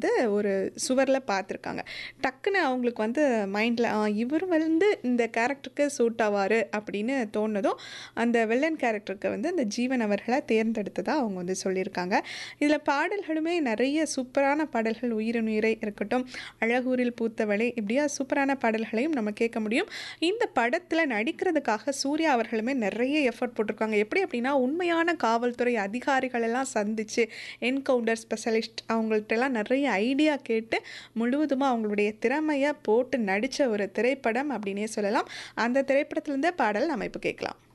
வந்து ஒரு சுவரில் பார்த்துருக்காங்க டக்குன்னு அவங்களுக்கு வந்து மைண்டில் இவர் வந்து இந்த கேரக்டருக்கு சூட் ஆவார் அப்படின்னு தோணுனதும் அந்த வில்லன் கேரக்டருக்கு வந்து அந்த ஜீவன் அவர்களை தேர்ந்தெடுத்ததாக அவங்க வந்து சொல்லியிருக்காங்க இதில் பாடல்களுமே நிறைய சூப்பரான பாடல்கள் உயிரின் உயிரை இருக்கட்டும் அழகூரில் பூத்தவளை இப்படியா சூப்பரான பாடல்களையும் நம்ம கேட்க முடியும் இந்த படத்தில் நடிக்கிறதுக்காக சூர்யா அவர்களுமே நிறைய எஃபர்ட் போட்டிருக்காங்க எப்படி அப்படின்னா உண்மையான காவல்துறை அதிகாரிகள் எல்லாம் சந்தித்து என்கவுண்டர் ஸ்பெஷலிஸ்ட் அவங்கள்ட்டெல்லாம் நிறைய ஐடியா கேட்டு முழுவதுமாக அவங்களுடைய திறமையை போட்டு நடித்த ஒரு திரைப்படம் அப்படின்னே சொல்லலாம் அந்த திரைப்படத்திலேருந்தே பாடல் நம்ம இப்போ கேட்கலாம்